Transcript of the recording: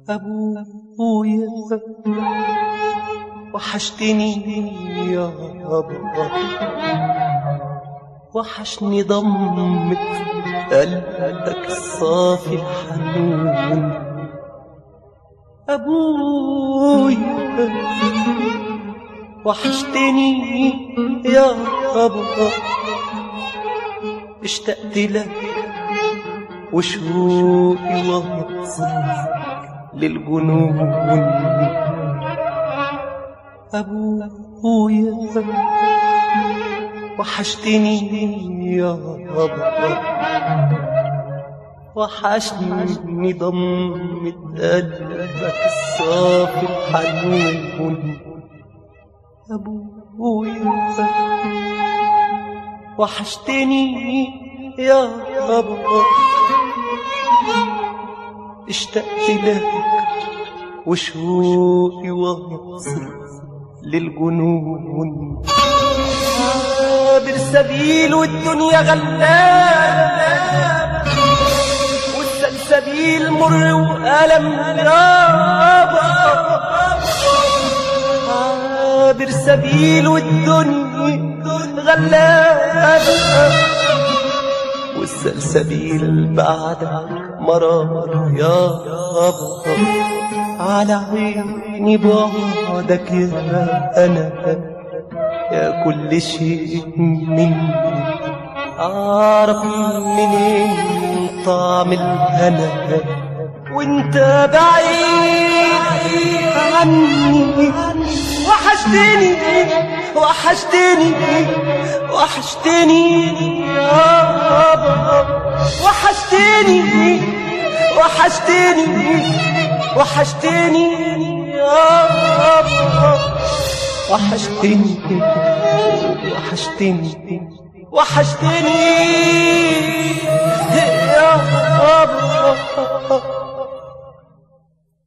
أبويا وحشتني يا أبا وحشني ضمة قلبك الصافي الحنون أبويا وحشتني يا أبا اشتقت لك وشوقي واصل للجنون أبويا وحشتني يا أبا وحشني ضمة قلبك الصافي الحنون أبويا وحشتني يا أبا اشتقت لك وشوقي واصل للجنون عابر سبيل والدنيا غلاب والسلسبيل مر وألم يابا عابر سبيل والدنيا غلاب والسلسبيل بعدك مرار يا أبا على عيني بعدك يا أنا يا كل شيء مني أعرف منين طعم الهنا وانت بعيد عني وحشتني وحشتني وحشتني يا أبا وحشتني وحشتني وحشتني يا أبا وحشتني وحشتني وحشتني يا أبا